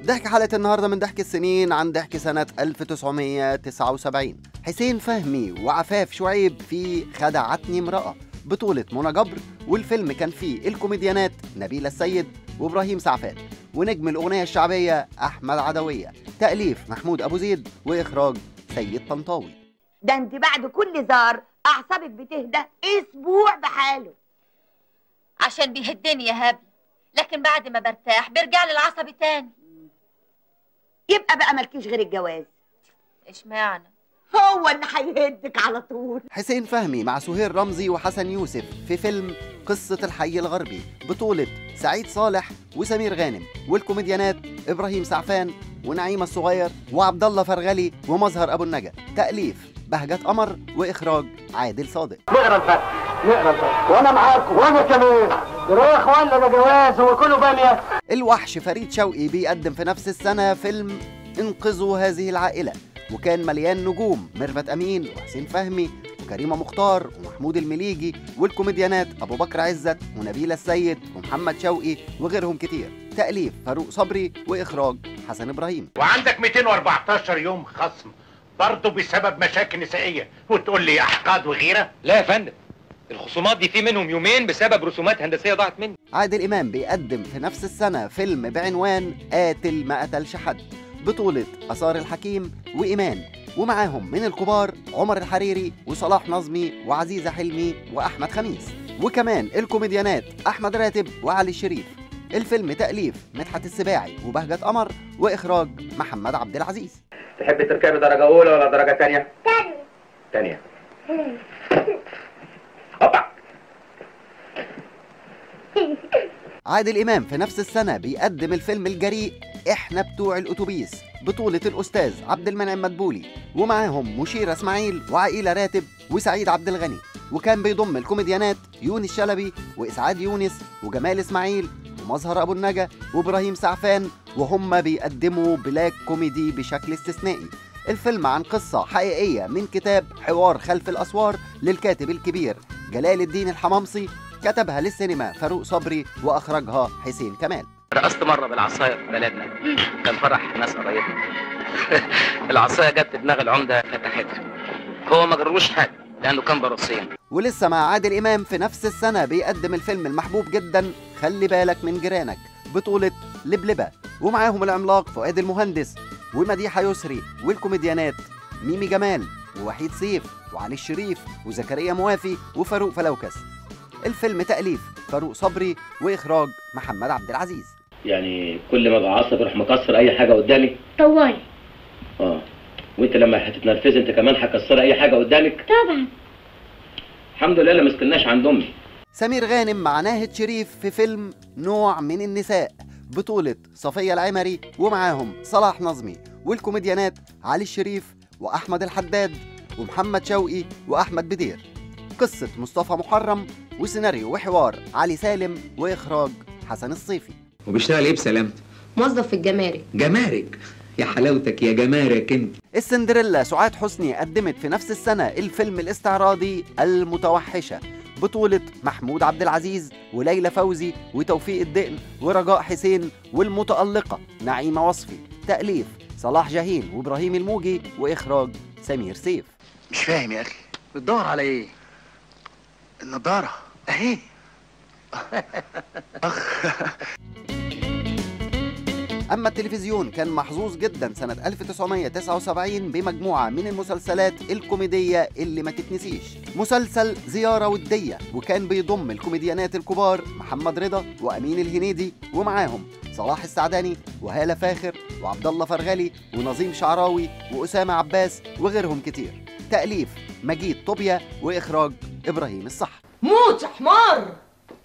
ضحك حلقة النهاردة من ضحك السنين عن ضحك سنة 1979 حسين فهمي وعفاف شعيب في خدعتني امرأة بطولة منى جبر والفيلم كان فيه الكوميديانات نبيلة السيد وإبراهيم سعفان ونجم الأغنية الشعبية أحمد عدوية تأليف محمود أبو زيد وإخراج سيد طنطاوي ده انت بعد كل زار اعصابك بتهدى اسبوع بحاله عشان بيهدني يا هبل لكن بعد ما برتاح بيرجع لي العصبي تاني يبقى بقى مالكيش غير الجواز اشمعنى هو اللي هيهدك على طول حسين فهمي مع سهير رمزي وحسن يوسف في فيلم قصة الحي الغربي بطولة سعيد صالح وسمير غانم والكوميديانات إبراهيم سعفان ونعيمة الصغير وعبد الله فرغلي ومظهر أبو النجا تأليف بهجة قمر وإخراج عادل صادق نقرا الفتح نقرا الفتح وانا معاكم وانا كمان يا اخوان ده جواز هو كله باميه الوحش فريد شوقي بيقدم في نفس السنة فيلم انقذوا هذه العائلة وكان مليان نجوم ميرفت أمين وحسين فهمي وكريمة مختار ومحمود المليجي والكوميديانات أبو بكر عزت ونبيلة السيد ومحمد شوقي وغيرهم كتير تأليف فاروق صبري وإخراج حسن إبراهيم وعندك 214 يوم خصم برضه بسبب مشاكل نسائيه وتقول لي احقاد وغيره لا يا فندم الخصومات دي في منهم يومين بسبب رسومات هندسيه ضاعت مني عادل إمام بيقدم في نفس السنة فيلم بعنوان قاتل ما قتلش حد بطولة أثار الحكيم وإيمان ومعاهم من الكبار عمر الحريري وصلاح نظمي وعزيزة حلمي وأحمد خميس وكمان الكوميديانات أحمد راتب وعلي الشريف الفيلم تأليف مدحت السباعي وبهجة قمر وإخراج محمد عبد العزيز تحب تركبي درجه اولى ولا درجه ثانيه ثانيه هوبا عادل إمام في نفس السنة بيقدم الفيلم الجريء إحنا بتوع الأتوبيس بطولة الأستاذ عبد المنعم مدبولي ومعاهم مشيرة إسماعيل وعقيلة راتب وسعيد عبد الغني وكان بيضم الكوميديانات يونس شلبي وإسعاد يونس وجمال إسماعيل ومظهر أبو النجا وإبراهيم سعفان وهم بيقدموا بلاك كوميدي بشكل استثنائي الفيلم عن قصة حقيقية من كتاب حوار خلف الأسوار للكاتب الكبير جلال الدين الحمامصي كتبها للسينما فاروق صبري وأخرجها حسين كمال رقصت مره بالعصايه في بلدنا كان فرح ناس قرايبنا العصايه جت في دماغ العمده فتحتها هو ما جربوش حاجه لانه كان بروسين ولسه مع عادل إمام في نفس السنة بيقدم الفيلم المحبوب جدا خلي بالك من جيرانك بطولة لبلبة ومعاهم العملاق فؤاد المهندس ومديحة يسري والكوميديانات ميمي جمال ووحيد سيف وعلي الشريف وزكريا موافي وفاروق فلوكس الفيلم تأليف فاروق صبري وإخراج محمد عبد العزيز يعني كل ما ابقى عصبي اروح مكسر اي حاجه قدامي طوالي اه وانت لما هتتنرفزي انت كمان هكسري اي حاجه قدامك طبعا الحمد لله لا مسكناش عند امي سمير غانم مع ناهد شريف في فيلم نوع من النساء بطولة صفية العمري ومعاهم صلاح نظمي والكوميديانات علي الشريف وأحمد الحداد ومحمد شوقي وأحمد بدير قصة مصطفى محرم وسيناريو وحوار علي سالم وإخراج حسن الصيفي وبيشتغل ايه بسلامته؟ موظف في الجمارك جمارك يا حلاوتك يا جمارك انت السندريلا سعاد حسني قدمت في نفس السنة الفيلم الاستعراضي المتوحشة بطولة محمود عبد العزيز وليلى فوزي وتوفيق الدقن ورجاء حسين والمتألقة نعيمة وصفي تأليف صلاح جاهين وإبراهيم الموجي وإخراج سمير سيف مش فاهم يا اخي بتدور على ايه النضاره اهي أما التلفزيون كان محظوظ جدا سنة 1979 بمجموعة من المسلسلات الكوميدية اللي ما تتنسيش مسلسل زيارة ودية وكان بيضم الكوميديانات الكبار محمد رضا وأمين الهنيدي ومعاهم صلاح السعداني وهالة فاخر وعبد الله فرغلي ونظيم شعراوي وأسامة عباس وغيرهم كتير تأليف مجيد طوبيا وإخراج إبراهيم الصح موت يا حمار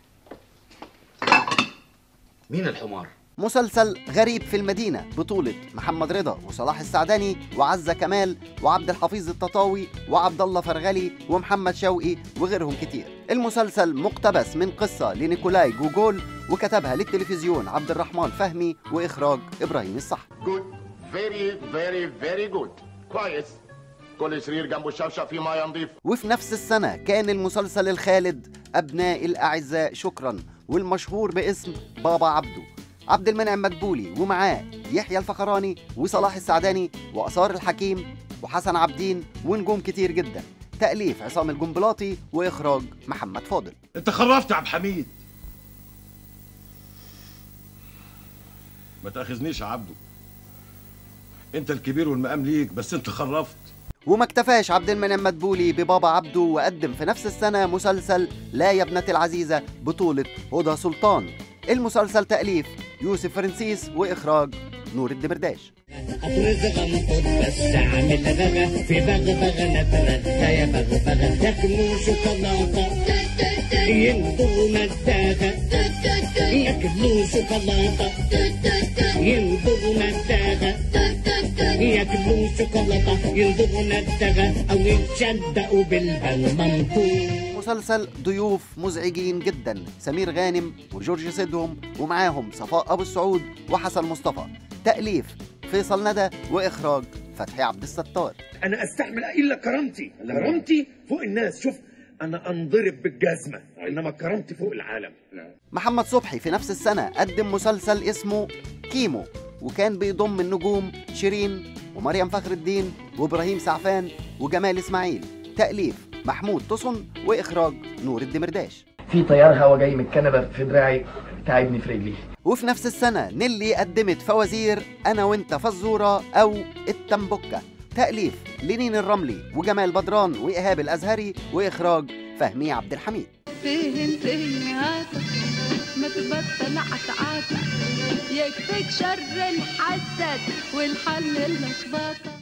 مين الحمار؟ مسلسل غريب في المدينة بطولة محمد رضا وصلاح السعداني وعزة كمال وعبد الحفيظ التطاوي وعبد الله فرغلي ومحمد شوقي وغيرهم كتير المسلسل مقتبس من قصة لنيكولاي جوجول وكتبها للتلفزيون عبد الرحمن فهمي وإخراج إبراهيم الصح جود فيري فيري فيري جود كويس كل سرير جنبه شفشق فيه ميه نظيف وفي نفس السنة كان المسلسل الخالد أبناء الأعزاء شكرا والمشهور باسم بابا عبده عبد المنعم مدبولي ومعاه يحيى الفخراني وصلاح السعداني وآثار الحكيم وحسن عبدين ونجوم كتير جدا تأليف عصام الجنبلاطي وإخراج محمد فاضل انت خرفت يا عبد الحميد ما تاخذنيش يا عبده انت الكبير والمقام ليك بس انت خرفت وما اكتفاش عبد المنعم مدبولي ببابا عبده وقدم في نفس السنة مسلسل لا يا ابنتي العزيزة بطولة هدى سلطان المسلسل تأليف يوسف فرنسيس وإخراج نور الدمرداش أفرز غمض بس أعمل غغا في بغبغ نتغدى يا بغبغ تاكلوا شوكولاتة ينظروا نداغة ياكلوا شوكولاتة ينظروا نداغة ياكلوا شوكولاتة ينظروا نداغة أو يتشدقوا بالبلمنطور مسلسل ضيوف مزعجين جدا سمير غانم وجورج سيدهم ومعاهم صفاء أبو السعود وحسن مصطفى تأليف فيصل ندى وإخراج فتحي عبد الستار انا استحمل الا كرامتي كرامتي فوق الناس شوف انا انضرب بالجزمه انما كرامتي فوق العالم محمد صبحي في نفس السنة قدم مسلسل اسمه كيمو وكان بيضم النجوم شيرين ومريم فخر الدين وإبراهيم سعفان وجمال إسماعيل تأليف محمود تصن وإخراج نور الدمرداش في تيار هوا جاي من الكنبه في دراعي تعبني في رجلي وفي نفس السنة نيلي قدمت فوازير أنا وأنت فزورة أو التنبكة تأليف لينين الرملي وجمال بدران وإيهاب الأزهري وإخراج فهمي عبد الحميد فهم فهم هاتك ما تبطل عتعاتك يكفيك شر الحسد والحل اللخبطه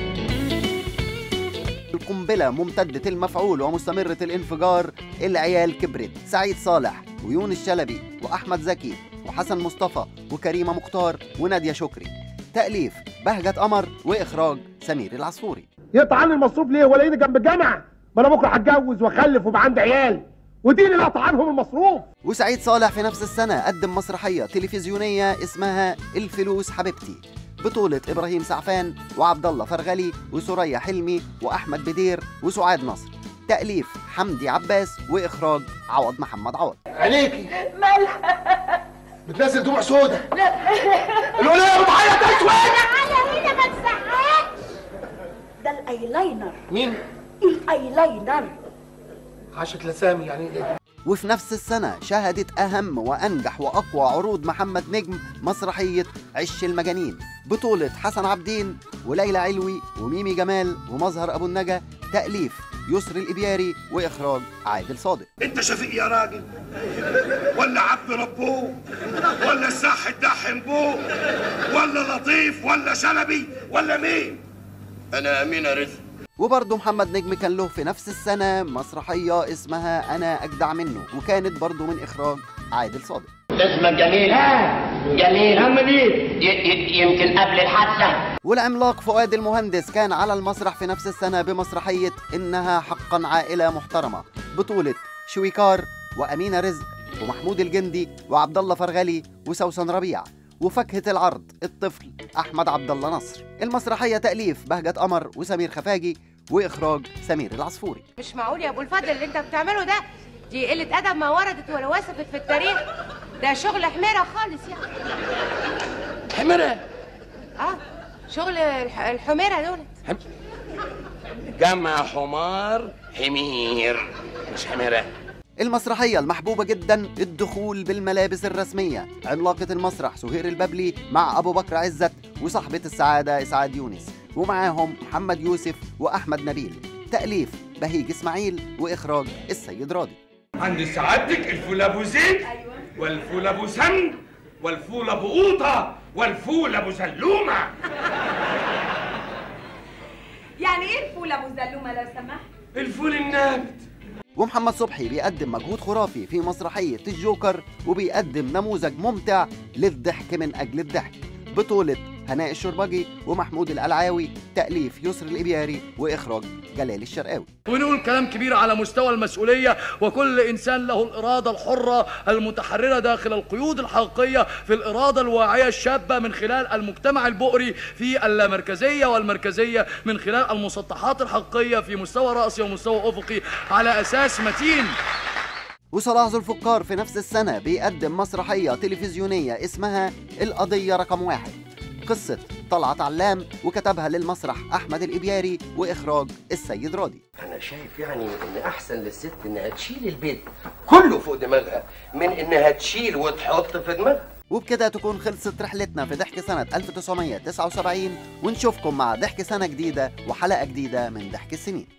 القنبلة ممتدة المفعول ومستمرة الانفجار العيال كبرت سعيد صالح ويونس شلبي وأحمد زكي وحسن مصطفى وكريمة مختار ونادية شكري تأليف بهجة قمر وإخراج سمير العصفوري يطعن المصروف ليه ولا جنب الجامعه ما انا بكره هتجوز واخلف ويبقى عندي عيال ودين اللي هطعنهم المصروف وسعيد صالح في نفس السنة قدم مسرحية تلفزيونية اسمها الفلوس حبيبتي بطولة إبراهيم سعفان وعبد الله فرغلي وسوريا حلمي وأحمد بدير وسعاد نصر تأليف حمدي عباس وإخراج عوض محمد عوض عينيكي مالها بتنزل دموع سودا لا الولايه بتعيط اسود تعالى هنا ما تزعقش ده الايلاينر مين الايلاينر عاشت لسامي يعني ايه وفي نفس السنة شهدت أهم وأنجح وأقوى عروض محمد نجم مسرحية عش المجانين بطولة حسن عبدين وليلى علوي وميمي جمال ومظهر أبو النجا تأليف يسري الإبياري وإخراج عادل صادق انت شفيق يا راجل ولا عبد ربوه ولا الساح الدحم بوه ولا لطيف ولا شلبي ولا مين انا امين رزق وبرضه محمد نجم كان له في نفس السنة مسرحية اسمها أنا أجدع منه وكانت برضه من إخراج عادل صادق اسمك جميل جميل هم مين يمكن قبل الحادثه والعملاق فؤاد المهندس كان على المسرح في نفس السنة بمسرحية إنها حقا عائلة محترمة بطولة شويكار وأمينة رزق ومحمود الجندي وعبد الله فرغلي وسوسن ربيع وفاكهة العرض الطفل أحمد عبد الله نصر المسرحية تأليف بهجة قمر وسمير خفاجي وإخراج سمير العصفوري مش معقول يا ابو الفضل اللي انت بتعمله ده دي قلة أدب ما وردت ولا وثبت في التاريخ ده شغل حميرة خالص يعني حمرة اه شغل الح- الحميرة دولت جمع حمار حمير مش حميرة المسرحية المحبوبة جدا الدخول بالملابس الرسمية عملاقة المسرح سهير الببلي مع أبو بكر عزت وصاحبة السعادة إسعاد يونس ومعاهم محمد يوسف وأحمد نبيل تأليف بهيج إسماعيل وإخراج السيد راضي عند سعادتك الفول ابو زيت والفول ابو سمن والفول ابو قوطه والفول ابو زلومه يعني ايه الفول ابو زلومه لو سمحت الفول النابت ومحمد صبحي بيقدم مجهود خرافي في مسرحية الجوكر وبيقدم نموذج ممتع للضحك من أجل الضحك بطولة هناء الشربجي ومحمود القلعاوي تأليف يسر الإبياري وإخراج جلال الشرقاوي ونقول كلام كبير على مستوى المسؤولية وكل إنسان له الإرادة الحرة المتحررة داخل القيود الحقيقية في الإرادة الواعية الشابة من خلال المجتمع البؤري في اللامركزية والمركزية من خلال المسطحات الحقيقية في مستوى رأسي ومستوى أفقي على أساس متين وصلاح ذو الفقار في نفس السنة بيقدم مسرحية تلفزيونية اسمها القضية رقم واحد قصة طلعت علام وكتبها للمسرح أحمد الإبياري وإخراج السيد راضي انا شايف يعني ان احسن للست انها تشيل البيت كله فوق دماغها من انها تشيل وتحط في دماغها وبكده تكون خلصت رحلتنا في ضحك سنة 1979 ونشوفكم مع ضحك سنة جديدة وحلقة جديدة من ضحك السنين